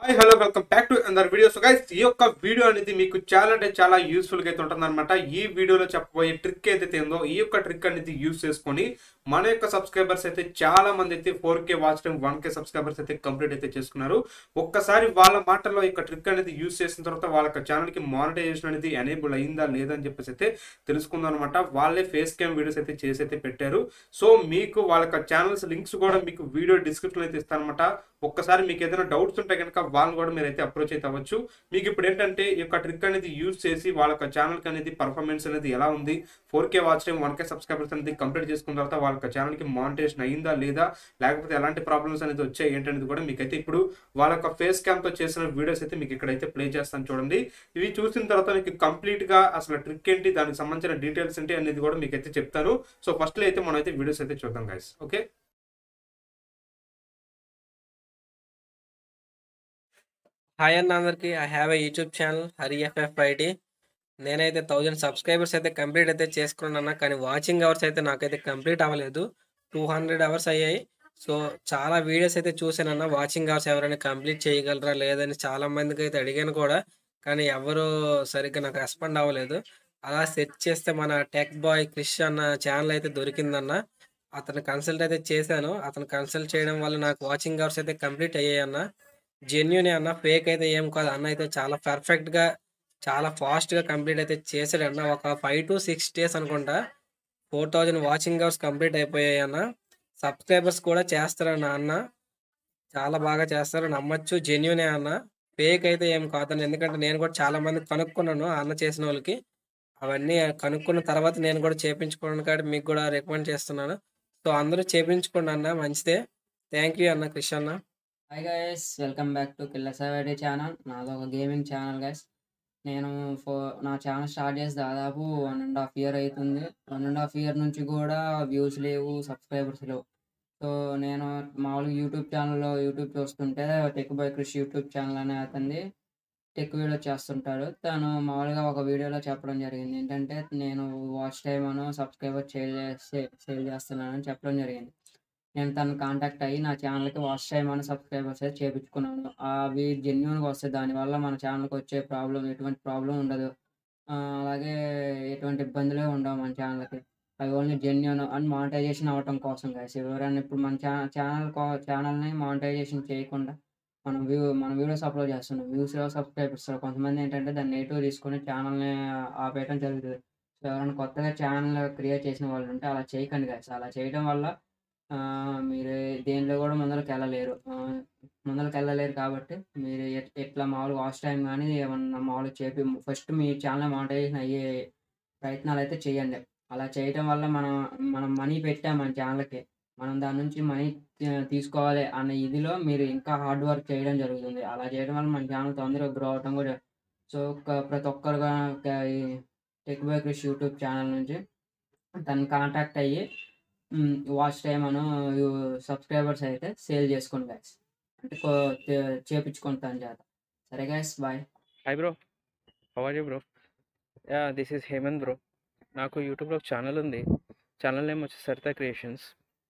Hi hello welcome back to another video so guys ఈ యొక్క video అనేది మీకు చాలా అంటే చాలా యూస్ఫుల్ గా అయితే ఉంటుంది ఈ వీడియోలో చెప్పబోయే ట్రిక్ ఏదైతే ఉందో ఈ యొక్క ట్రిక్ అనేది యూస్ చేసుకొని మన యొక్క సబ్స్క్రైబర్స్ అయితే చాలా మంది అయితే four K watch time one K subscribers అయితే కంప్లీట్ అయితే చేసుకున్నారు ఒక్కసారి వాళ్ళ మాటల్లో ఈ యొక్క ట్రిక్ అనేది యూస్ చేసిన తర్వాత వాళ్ళ యొక్క ఛానల్ కి మానిటైజేషన్ అనేది ఎనేబుల్ అయిందా లేదా అని చెప్పేసి అయితే తెలుసుకుందాం అనమాట వాళ్ళే ఫేస్ క్యామ్ వీడియోస్ అయితే చేసి అయితే పెట్టారు సో మీకు వాళ్ళ యొక్క ఛానల్స్ లింక్స్ కూడా మీకు వీడియో డిస్క్రిప్షన్ అయితే ఇస్తానమాట ఒక్కసారి మీకు ఏదైనా డౌట్స్ ఉంటే కనుక వాళ్ళని కూడా మీరు అయితే అప్రోచ్ అయితే అవ్వచ్చు మీకు ఇప్పుడు ఏంటంటే ఈ యొక్క ట్రిక్ అనేది యూజ్ చేసి వాళ్ళ యొక్క ఛానల్ అనేది పర్ఫార్మెన్స్ అనేది ఎలా ఉంది four K watch time one K subscribers అనేది కంప్లీట్ చేసుకున్న తర్వాత వాళ్ళ యొక్క ఛానల్ కి మానిటేషన్ అయిందా లేదా లేకపోతే ఎలాంటి ప్రాబ్లమ్స్ అనేది వచ్చాయి ఏంటనేది కూడా మీకైతే ఇప్పుడు వాళ్ళ యొక్క ఫేస్ క్యామ్ తో చేసిన వీడియోస్ అయితే మీకు ఇక్కడైతే ప్లే చేస్తాను చూడండి ఇవి చూసిన తర్వాత మీకు కంప్లీట్ గా అసలు ట్రిక్ ఏంటి దానికి సంబంధించిన డీటెయిల్స్ ఏంటి అనేది కూడా మీకు అయితే చెప్తాను సో ఫస్ట్ అయితే మనం అయితే వీడియోస్ అయితే చూద్దాం గైస్ ఓకే హాయ్ అన్న అందరికి I have a YouTube channel Hari FF ID నేనైతే థౌజండ్ సబ్స్క్రైబర్స్ అయితే కంప్లీట్ అయితే చేసుకున్నాను కానీ వాచింగ్ అవర్స్ అయితే నాకైతే కంప్లీట్ అవ్వలేదు టూ హండ్రెడ్ అవర్స్ అయ్యాయి సో చాలా వీడియోస్ అయితే చూసానన్న వాచింగ్ అవర్స్ ఎవరైనా కంప్లీట్ చేయగలరా లేదని చాలా మందికి అయితే అడిగాను కూడా కానీ ఎవరు సరిగ్గా నాకు రెస్పాండ్ అవ్వలేదు అలా సెర్చ్ చేస్తే మన టెక్ బాయ్ క్రిష్ అన్న ఛానల్ అయితే దొరికిందన్న అతను కన్సల్ట్ అయితే చేశాను అతను కన్సల్ట్ చేయడం వల్ల నాకు వాచింగ్ అవర్స్ అయితే కంప్లీట్ అయ్యాయి అన్న జెన్యున్ అన్న ఫేక్ అయితే ఏం కాదు అన్న అయితే చాలా పర్ఫెక్ట్ గా చాలా ఫాస్ట్ గా కంప్లీట్ అయితే చేసాడు అన్న ఒక ఫైవ్ టు సిక్స్ డేస్ అనుకుంటా four thousand watching hours complete అయిపోయాయి అన్న సబ్స్క్రైబర్స్ కూడా చేస్తారన్న అన్న చాలా బాగా చేస్తారు నమ్మచ్చు జెన్యునే అన్న ఫేక్ అయితే ఏం కాదన్న ఎందుకంటే నేను కూడా చాలా మంది కనుక్కున్నాను ఆ అన్న చేసిన వాళ్ళకి అవన్నీ కనుక్కున్న తర్వాత నేను కూడా చేపించుకోవడానికి కాబట్టి మీకు కూడా రికమెండ్ చేస్తున్నాను సో అందరూ చేపించుకోండి అన్న మంచిదే థ్యాంక్ యూ అన్న క్రిష్ అన్న hi guys welcome back to కిల్ల సైడ్ ఛానల్ నాది ఒక గేమింగ్ ఛానల్ గైస్ నేను ఫో నా ఛానల్ స్టార్ట్ చేసి దాదాపు వన్ అండ్ హాఫ్ ఇయర్ అవుతుంది వన్ అండ్ హాఫ్ ఇయర్ నుంచి కూడా వ్యూస్ లేవు సబ్స్క్రైబర్స్ లేవు సో నేను మామూలుగా యూట్యూబ్ ఛానల్లో యూట్యూబ్ చూస్తుంటే tech by Krishi YouTube channel అనే అతన్ని టెక్ వీడియో చేస్తుంటాడు తను మామూలుగా ఒక వీడియోలో చెప్పడం జరిగింది ఏంటంటే నేను వాచ్ టైమ్ అను సబ్స్క్రైబర్ సేల్ చేస్తే సేల్ చేస్తున్నానని చెప్పడం జరిగింది నేను తను కాంటాక్ట్ అయ్యి నా ఛానల్కి వాచ్ టైమ్ అని సబ్స్క్రైబర్స్ అయితే చేపించుకున్నాను అవి జెన్యున్గా వస్తాయి దానివల్ల మన ఛానల్కి వచ్చే ప్రాబ్లం ఎటువంటి ప్రాబ్లం ఉండదు ఆ, అలాగే ఎటువంటి ఇబ్బందులే ఉండవు మన ఛానల్కి అవి ఓన్లీ జెన్యున్ అండ్ మానిటైజేషన్ అవ్వటం కోసం guys ఎవరైనా ఇప్పుడు మన ఛానల్ ఛానల్ ఛానల్ని మానిటైజేషన్ చేయకుండా మనం వ్యూ మన వీడియోస్ అప్లోడ్ చేస్తున్నాం వ్యూస్ సబ్స్క్రైబర్స్ కొంతమంది ఏంటంటే దాన్ని నెగిటివ్ తీసుకొని ఛానల్ని ఆపేయడం జరుగుతుంది సో ఎవరైనా కొత్తగా ఛానల్ క్రియేట్ చేసిన వాళ్ళు ఉంటే అలా చేయకండి guys అలా చేయడం వల్ల ఆ, మీరు దేనిలో కూడా ముందరకు వెళ్ళలేరు ఆ, ముందరకు వెళ్ళలేరు కాబట్టి మీరు ఎట్- ఎట్లా మామూలుగా వాచ్ టైం కానీ ఏమన్నా మామూలుగా చేపి ఫస్ట్ మీ ఛానల్ మానిటైజేషన్ అయ్యే ప్రయత్నాలు అయితే చేయండి అలా చేయటం వల్ల మనం మనం మనీ పెట్టాం మన ఛానల్కి మనం దాని నుంచి మనీ తీసుకోవాలి అన్న ఇదిలో మీరు ఇంకా హార్డ్ వర్క్ చేయడం జరుగుతుంది అలా చేయడం వల్ల మన ఛానల్ తొందరగా గ్రో అవటం కూడా సో ఒక- ప్రతి ఒక్కరుగా tech by Krish YouTube channel నుంచి తను కాంటాక్ట్ అయ్యి వాచ్ టైమ్ అను సబ్స్క్రైబర్స్ అయితే సేల్ చేసుకోండి గైస్ అంటే కో- తే- చేపించుకోండి తన చేత సరే guys bye hi bro how are you bro yeah this is Hemanth bro నాకు యూట్యూబ్లో ఒక ఛానల్ ఉంది ఛానల్ నేమ్ వచ్చి సరితా క్రియేషన్స్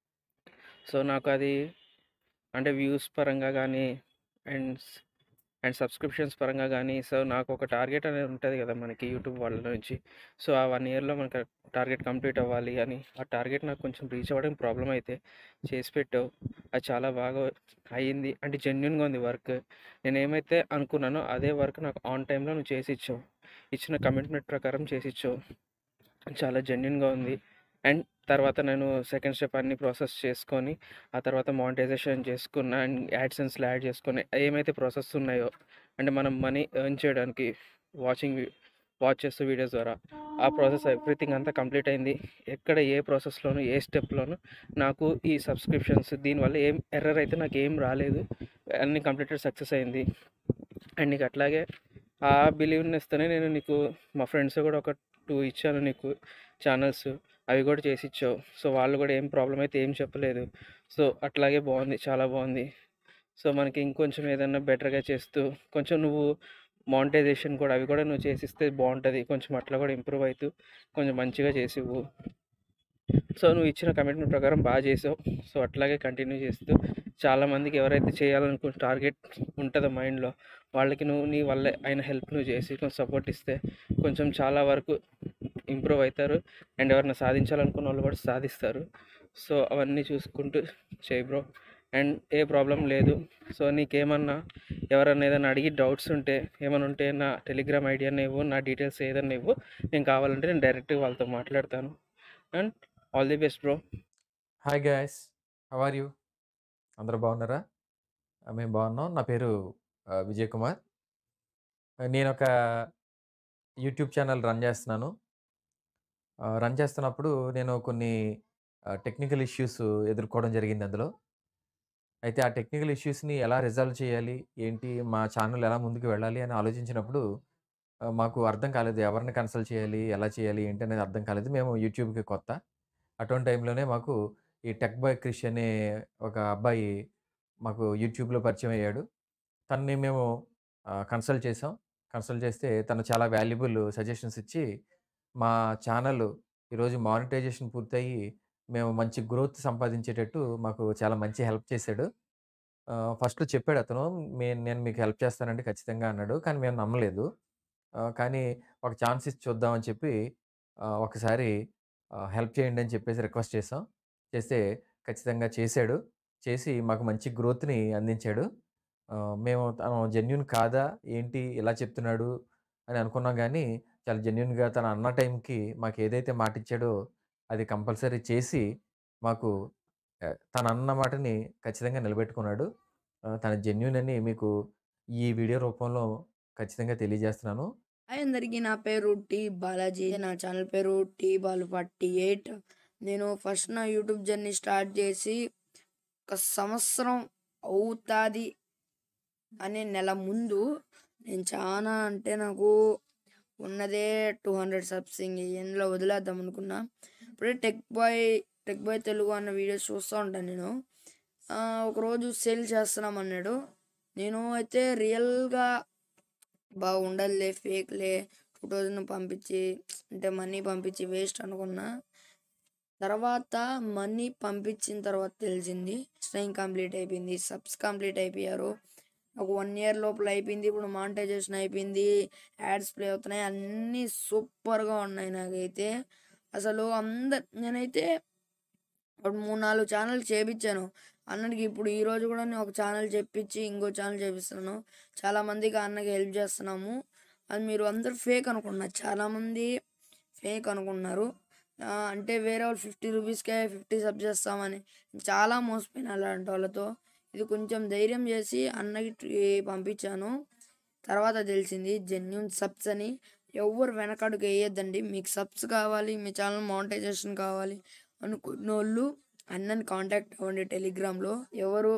సో నాకు అది అంటే వ్యూస్ పరంగా కానీ అండ్ అండ్ సబ్స్క్రిప్షన్స్ పరంగా కానీ సో నాకు ఒక టార్గెట్ అనేది ఉంటుంది కదా మనకి యూట్యూబ్ వాళ్ళ నుంచి సో ఆ వన్ ఇయర్లో మనకి టార్గెట్ కంప్లీట్ అవ్వాలి అని ఆ టార్గెట్ నాకు కొంచెం రీచ్ అవ్వడం ప్రాబ్లం అయితే చేసి పెట్టావు అది చాలా బాగా అయ్యింది అంటే జెన్యున్గా ఉంది వర్క్ నేను ఏమైతే అనుకున్నానో అదే వర్క్ నాకు ఆన్ టైంలో నువ్వు చేసి ఇచ్చావు ఇచ్చిన కమిట్మెంట్ ప్రకారం చేసి ఇచ్చావు చాలా జెన్యున్గా ఉంది అండ్ తర్వాత నేను సెకండ్ స్టెప్ అన్ని ప్రాసెస్ చేసుకొని ఆ తర్వాత మానిటైజేషన్ చేసుకున్న అండ్ యాడ్సెన్స్లో యాడ్ చేసుకొని ఏమైతే ప్రాసెస్ ఉన్నాయో అంటే మనం మనీ ఎర్న్ చేయడానికి వాచింగ్ వాచ్ చేస్తూ వీడియోస్ ద్వారా ఆ ప్రాసెస్ ఎవ్రీథింగ్ అంతా కంప్లీట్ అయింది ఎక్కడ ఏ ప్రాసెస్లోను ఏ స్టెప్లోను నాకు ఈ సబ్స్క్రిప్షన్స్ దీనివల్ల ఏం ఎర్రర్ అయితే నాకు ఏం రాలేదు అన్ని కంప్లీటెడ్ సక్సెస్ అయింది అండ్ నీకు అట్లాగే ఆ బిలీవ్నెస్తోనే నేను నీకు మా ఫ్రెండ్స్ కూడా ఒక టూ ఇచ్చాను నీకు ఛానల్స్ అవి కూడా చేసి ఇచ్చావు సో వాళ్ళు కూడా ఏం ప్రాబ్లం అయితే ఏం చెప్పలేదు సో అట్లాగే బాగుంది చాలా బాగుంది సో మనకి ఇంకొంచెం ఏదైనా బెటర్గా చేస్తూ కొంచెం నువ్వు మానిటైజేషన్ కూడా అవి కూడా నువ్వు చేసిస్తే బాగుంటుంది కొంచెం అట్లా కూడా ఇంప్రూవ్ అవుతూ కొంచెం మంచిగా చేసివ్వు సో నువ్వు ఇచ్చిన కమిట్మెంట్ ప్రకారం బాగా చేసావు సో అట్లాగే కంటిన్యూ చేస్తూ చాలామందికి ఎవరైతే చేయాలనుకున్న టార్గెట్ ఉంటుందో మైండ్లో వాళ్ళకి నువ్వు నీ వల్ల అయిన హెల్ప్ నువ్వు చేసి కొంచెం సపోర్ట్ ఇస్తే కొంచెం చాలా వరకు ఇంప్రూవ్ అవుతారు అండ్ ఎవరైనా సాధించాలనుకున్న వాళ్ళు కూడా సాధిస్తారు సో అవన్నీ చూసుకుంటూ చేయి బ్రో అండ్ ఏ ప్రాబ్లం లేదు సో నీకేమన్నా ఎవరన్నా ఏదైనా అడిగి డౌట్స్ ఉంటే ఏమైనా ఉంటే నా టెలిగ్రామ్ ఐడియా ఇవ్వు నా డీటెయిల్స్ ఏదైనా ఇవ్వు నేను కావాలంటే నేను డైరెక్ట్గా వాళ్ళతో మాట్లాడతాను and all the best bro hi guys how are you అందరూ బాగున్నారా ఆ, మేము బాగున్నాం నా పేరు ఆ, విజయ్ కుమార్ ఆ, నేను ఒక యూట్యూబ్ ఛానల్ రన్ చేస్తున్నాను ఆ, రన్ చేస్తున్నప్పుడు నేను కొన్ని టెక్నికల్ ఇష్యూస్ ఎదుర్కోవడం జరిగింది అందులో అయితే ఆ టెక్నికల్ ఇష్యూస్ని ఎలా రిజాల్వ్ చేయాలి ఏంటి మా ఛానల్ ఎలా ముందుకు వెళ్ళాలి అని ఆలోచించినప్పుడు ఆ, మాకు అర్థం కాలేదు ఎవరిని కన్సల్ట్ చేయాలి ఎలా చేయాలి ఏంటి అనేది అర్థం కాలేదు మేము యూట్యూబ్కి కొత్త అటువంటి టైంలోనే మాకు ఈ టెక్ బాయ్ క్రిష్ అనే ఒక అబ్బాయి మాకు యూట్యూబ్లో పరిచయం అయ్యాడు తనని మేము కన్సల్ట్ చేసాం కన్సల్ట్ చేస్తే తను చాలా వాల్యుబుల్ సజెషన్స్ ఇచ్చి మా ఛానల్ ఈరోజు మానిటైజేషన్ పూర్తయి మేము మంచి గ్రోత్ సంపాదించేటట్టు మాకు చాలా మంచి హెల్ప్ చేశాడు ఫస్ట్ చెప్పాడు అతను మే నేను మీకు హెల్ప్ చేస్తానండి ఖచ్చితంగా అన్నాడు కానీ మేము నమ్మలేదు ఆ, కానీ ఒక ఛాన్స్ ఇచ్చి చూద్దామని చెప్పి ఆ, ఒకసారి హెల్ప్ చేయండి అని చెప్పేసి రిక్వెస్ట్ చేసాం చేస్తే ఖచ్చితంగా చేశాడు చేసి మాకు మంచి గ్రోత్ని అందించాడు ఆ, మేము తను జెన్యున్ కాదా ఏంటి ఇలా చెప్తున్నాడు అని అనుకున్నాం కానీ చాలా జెన్యున్గా తన అన్న టైంకి మాకు ఏదైతే మాట ఇచ్చాడో అది కంపల్సరీ చేసి మాకు ఆ, తన అన్న మాటని ఖచ్చితంగా నిలబెట్టుకున్నాడు ఆ, తన జెన్యున్ అని మీకు ఈ వీడియో రూపంలో ఖచ్చితంగా తెలియజేస్తున్నాను హాయ్ అందరికీ నా పేరు టీ బాలాజీ నా ఛానల్ పేరు టీ బాలు ఫార్టీ ఎయిట్ నేను ఫస్ట్ నా యూట్యూబ్ జర్నీ స్టార్ట్ చేసి ఒక సంవత్సరం అవుతాది అనే నెల ముందు నేను చాలా అంటే నాకు ఉన్నదే టూ హండ్రెడ్ సబ్స్ ఇంక ఎందులో వదిలేద్దాం అనుకున్నా ఇప్పుడే tech boy tech boy Telugu అన్న వీడియోస్ చూస్తూ ఉంటాను నేను ఆ, ఒకరోజు సేల్ చేస్తున్నాం అన్నాడు నేను అయితే రియల్గా బాగుండదులే ఫేక్లే టూ థౌజండ్ పంపించి అంటే మనీ పంపించి వేస్ట్ అనుకున్నా తర్వాత మనీ పంపించిన తర్వాత తెలిసింది స్ట్రైన్ కంప్లీట్ అయిపోయింది సబ్స్ కంప్లీట్ అయిపోయారు ఒక వన్ ఇయర్ లోపల అయిపోయింది ఇప్పుడు మానిటైజేషన్ అయిపోయింది యాడ్స్ ప్లే అవుతున్నాయి అన్నీ సూపర్గా ఉన్నాయి నాకైతే అసలు అందరు నేనైతే ఒక మూడు నాలుగు ఛానల్ చేపించాను అన్నకి ఇప్పుడు ఈ రోజు కూడా నేను ఒక ఛానల్ చెప్పించి ఇంకో ఛానల్ చేపిస్తున్నాను చాలా మందికి అన్నకి హెల్ప్ చేస్తున్నాము అది మీరు అందరూ ఫేక్ అనుకున్నారు చాలా మంది ఫేక్ అనుకున్నారు ఆ, అంటే వేరే వాళ్ళు ఫిఫ్టీ రూపీస్కే ఫిఫ్టీ సబ్ చేస్తామని చాలా మోసపోయిన అలాంటి వాళ్ళతో ఇది కొంచెం ధైర్యం చేసి అన్నకి ట్రీ- పంపించాను తర్వాత తెలిసింది జెన్యున్ సబ్స్ అని ఎవరు వెనకడుగు వేయొద్దండి మీకు సబ్స్ కావాలి మీ ఛానల్ మానిటైజేషన్ కావాలి అనుకున్న వాళ్ళు అన్నని కాంటాక్ట్ అవ్వండి టెలిగ్రామ్లో ఎవరు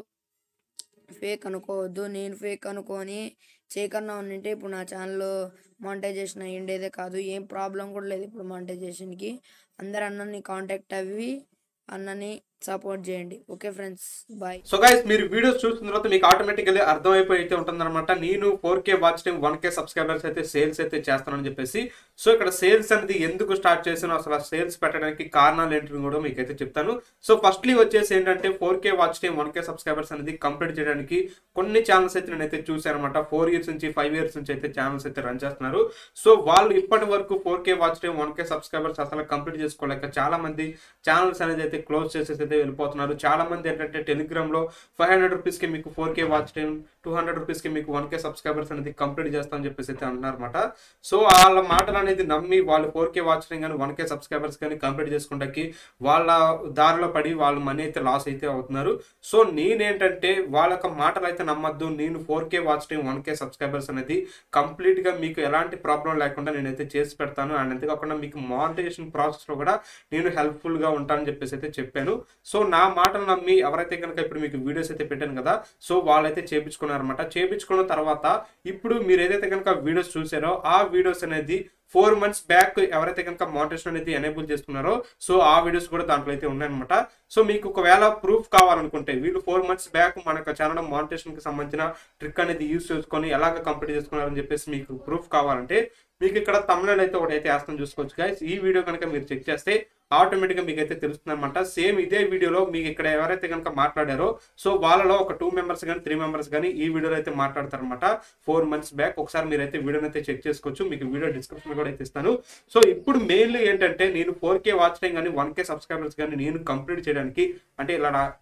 ఫేక్ అనుకోవద్దు నేను ఫేక్ అనుకొని చేయకన్నా ఉండింటే ఇప్పుడు నా ఛానల్లో మానిటైజేషన్ అయ్యిండేదే కాదు ఏం ప్రాబ్లం కూడా లేదు ఇప్పుడు మానిటైజేషన్కి అందరు అన్నని కాంటాక్ట్ అవ్వి అన్నని సపోర్ట్ చేయండి okay friends bye so guys మీరు వీడియోస్ చూసిన తర్వాత మీకు ఆటోమేటికల్లీ అర్థమైపోయి అయితే ఉంటుందన్నమాట నేను four K watch time one K subscribers అయితే సేల్స్ అయితే చేస్తానని చెప్పేసి సో ఇక్కడ సేల్స్ అనేది ఎందుకు స్టార్ట్ చేసాను అసలు ఆ సేల్స్ పెట్టడానికి కారణాలు ఏంటివి కూడా మీకు అయితే చెప్తాను సో ఫస్ట్లీ వచ్చేసి ఏంటంటే four K watch time one K subscribers అనేది కంప్లీట్ చేయడానికి కొన్ని ఛానల్స్ అయితే నేనైతే చూసాను అనమాట ఫోర్ ఇయర్స్ నుంచి ఫైవ్ ఇయర్స్ నుంచి అయితే ఛానల్స్ అయితే రన్ చేస్తున్నారు సో వాళ్ళు ఇప్పటి వరకు four K watch time one K subscribers అసలు కంప్లీట్ చేసుకోలేక చాలా మంది ఛానల్స్ అనేది అయితే క్లోజ్ చేసేసి అయితే వెళ్ళిపోతున్నారు చాలా మంది ఏంటంటే టెలిగ్రామ్ లో ఫైవ్ హండ్రెడ్ రూపీస్ కి మీకు four K watch time two hundred rupees కి మీకు వన్ కే సబ్స్క్రైబర్స్ అనేది కంప్లీట్ చేస్తామని చెప్పేసి అయితే అంటున్నారు అనమాట సో వాళ్ళ మాటలు అనేది నమ్మి వాళ్ళు ఫోర్ కే వాచ్ టైం కానీ వన్ కే సబ్స్క్రైబర్స్ కానీ కంప్లీట్ చేసుకుంటాకి వాళ్ళ దారిలో పడి వాళ్ళు మనీ అయితే లాస్ అయితే అవుతున్నారు సో నేనేంటంటే వాళ్ళ యొక్క మాటలు అయితే నమ్మద్దు నేను four K watch time one K subscribers అనేది కంప్లీట్ గా మీకు ఎలాంటి ప్రాబ్లం లేకుండా నేనైతే చేసి పెడతాను అండ్ అంతేకాకుండా మీకు మానిటైజేషన్ ప్రాసెస్ లో కూడా నేను హెల్ప్ఫుల్ గా ఉంటానని చెప్పేసి అయితే చెప్పాను సో నా మాటలు నమ్మి ఎవరైతే కనుక ఇప్పుడు మీకు వీడియోస్ అయితే పెట్టాను కదా సో వాళ్ళైతే చేపించుకున్నారనమాట చేపించుకున్న తర్వాత ఇప్పుడు మీరు ఏదైతే కనుక వీడియోస్ చూసారో ఆ వీడియోస్ అనేది ఫోర్ మంత్స్ బ్యాక్ ఎవరైతే కనుక మానిటేషన్ అనేది ఎనేబుల్ చేసుకున్నారో సో ఆ వీడియోస్ కూడా దాంట్లో అయితే ఉన్నాయన్నమాట సో మీకు ఒకవేళ ప్రూఫ్ కావాలనుకుంటే వీళ్ళు ఫోర్ మంత్స్ బ్యాక్ మన యొక్క ఛానల్ మానిటేషన్ కి సంబంధించిన ట్రిక్ అనేది యూస్ చేసుకొని ఎలాగ కంప్లీట్ చేసుకున్నారని చెప్పేసి మీకు ప్రూఫ్ కావాలంటే మీకు ఇక్కడ తమిళ అయితే ఒకటి అయితే వేస్తాను చూసుకోవచ్చు గైస్ ఈ వీడియో కనుక మీరు చెక్ చేస్తే ఆటోమేటిక్గా మీకు అయితే తెలుస్తుంది అనమాట సేమ్ ఇదే వీడియోలో మీకు ఇక్కడ ఎవరైతే కనుక మాట్లాడారో సో వాళ్ళలో ఒక టూ మెంబర్స్ కానీ త్రీ మెంబర్స్ కానీ ఈ వీడియోలో అయితే మాట్లాడతారనమాట ఫోర్ మంత్స్ బ్యాక్ ఒకసారి మీరు అయితే వీడియోని అయితే చెక్ చేసుకోవచ్చు మీకు వీడియో డిస్క్రిప్షన్ కూడా అయితే ఇస్తాను సో ఇప్పుడు మెయిన్లీ ఏంటంటే నేను ఫోర్ కే వాచ్ టైం కానీ వన్ కే సబ్స్క్రైబర్స్ కానీ నేను కంప్లీట్ చేయడానికి అంటే ఇలా నా-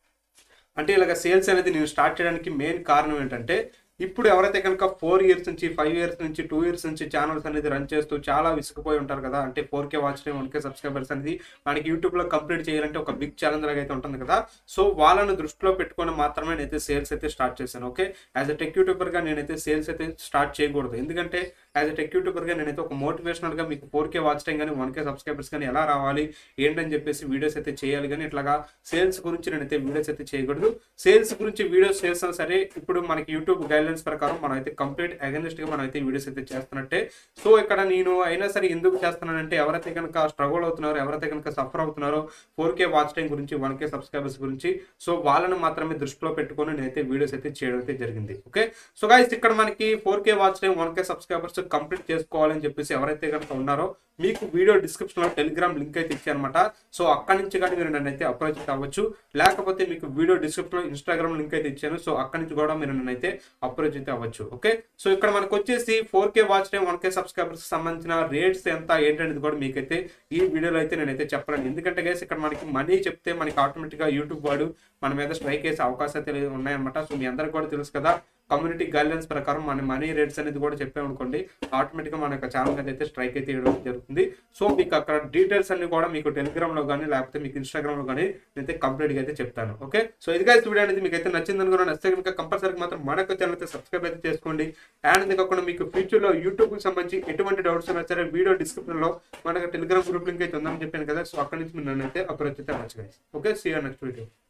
అంటే ఇలాగ సేల్స్ అనేది నేను స్టార్ట్ చేయడానికి మెయిన్ కారణం ఏంటంటే ఇప్పుడు ఎవరైతే కనుక ఫోర్ ఇయర్స్ నుంచి ఫైవ్ ఇయర్స్ నుంచి టూ ఇయర్స్ నుంచి ఛానల్స్ అనేది రన్ చేస్తూ చాలా విసుకుపోయి ఉంటారు కదా అంటే four K watch time one K subscribers అనేది మనకి యూట్యూబ్లో కంప్లీట్ చేయాలంటే ఒక బిగ్ ఛాలెంజ్ లాగా అయితే ఉంటుంది కదా సో వాళ్ళని దృష్టిలో పెట్టుకొని మాత్రమే నేనైతే సేల్స్ అయితే స్టార్ట్ చేశాను ఓకే యాజ్ అ టెక్ యూట్యూబర్గా నేనైతే సేల్స్ అయితే స్టార్ట్ చేయకూడదు ఎందుకంటే యాజ్ అ టెక్ యూట్యూబర్గా నేనైతే ఒక మోటివేషనల్గా మీకు ఫోర్ కే వాచ్ టైం కానీ వన్ కే సబ్స్క్రైబర్స్ కానీ ఎలా రావాలి ఏంటని చెప్పేసి వీడియోస్ అయితే చేయాలి కానీ ఇట్లాగా సేల్స్ గురించి నేనైతే వీడియోస్ అయితే చేయకూడదు సేల్స్ గురించి వీడియోస్ చేస్తాం సరే ఇప్పుడు మనకి యూట్యూబ్ గైడ్లైన్స్ ప్రకారం మనం అయితే కంప్లీట్ అగెనిస్ట్ గా మనం అయితే వీడియోస్ అయితే చేస్తున్నట్టే సో ఇక్కడ నేను అయినా సరే ఎందుకు చేస్తున్నానంటే ఎవరైతే కనుక స్ట్రగుల్ అవుతున్నారో ఎవరైతే కనుక సఫర్ అవుతున్నారో ఫోర్ కే వాచ్ టైం గురించి వన్ కే సబ్స్క్రైబర్స్ గురించి సో వాళ్ళని మాత్రమే దృష్టిలో పెట్టుకొని నేనైతే వీడియోస్ అయితే చేయడం అయితే జరిగింది ఓకే సో గైస్ ఇక్కడ మనకి four K watch time one K subscribers complete చేసుకోవాలని చెప్పేసి ఎవరైతే కనుక ఉన్నారో మీకు వీడియో డిస్క్రిప్షన్ లో టెలిగ్రామ్ లింక్ అయితే ఇచ్చానమాట సో అక్కడి నుంచి కానీ మీరు నన్ను అయితే అప్రోచ్ కావచ్చు లేకపోతే మీకు వీడియో డిస్క్రిప్షన్ లో ఇన్స్టాగ్రామ్ లింక్ అయితే ఇచ్చాను సో అక్కడి నుంచి కూడా మీరు నన్ను అయితే అప్రోచ్ అయితే అవ్వచ్చు ఓకే సో ఇక్కడ మనకు వచ్చేసి four K watch time one K subscribers సంబంధించిన రేట్స్ ఎంత ఏంటనేది కూడా మీకైతే ఈ వీడియోలో అయితే నేనైతే చెప్పలేను ఎందుకంటే గైస్ ఇక్కడ మనకి మనీ చెప్తే మనకి ఆటోమేటిక్ గా యూట్యూబ్ వాడు మన మీద స్ట్రైక్ వేసే అవకాశాలు అయితే ఉన్నాయన్నమాట సో మీ అందరికి కూడా తెలుసు కదా కమ్యూనిటీ గైడ్లైన్స్ ప్రకారం మన మనీ రేట్స్ అనేది కూడా చెప్పామనుకోండి ఆటోమేటిక్గా మన యొక్క ఛానల్ అయితే స్ట్రైక్ అయితే ఇవ్వడం జరుగుతుంది సో మీకు అక్కడ డీటెయిల్స్ అన్ని కూడా మీకు టెలిగ్రామ్ లో కానీ లేకపోతే మీకు ఇన్స్టాగ్రామ్ లో కానీ నేనైతే కంప్లీట్ గా అయితే చెప్తాను ఓకే సో ఇది guys వీడియో అనేది మీకు అయితే నచ్చింది అనుకున్నాను నచ్చితే కనుక కంపల్సరీ మాత్రం మన యొక్క ఛానల్ అయితే సబ్స్క్రైబ్ అయితే చేసుకోండి అండ్ ఇది కాకుండా మీకు ఫ్యూచర్ లో యూట్యూబ్ కి సంబంధించి ఎటువంటి డౌట్స్ ఉన్నా సరే వీడియో డిస్క్రిప్షన్ లో మన టెలిగ్రామ్ గ్రూప్ లింక్ అయితే ఉందని చెప్పాను కదా సో అక్కడ నుంచి మీరు నన్ను అయితే అప్రోచ్ అయితే అవ్వచ్చు guys. Okay see next video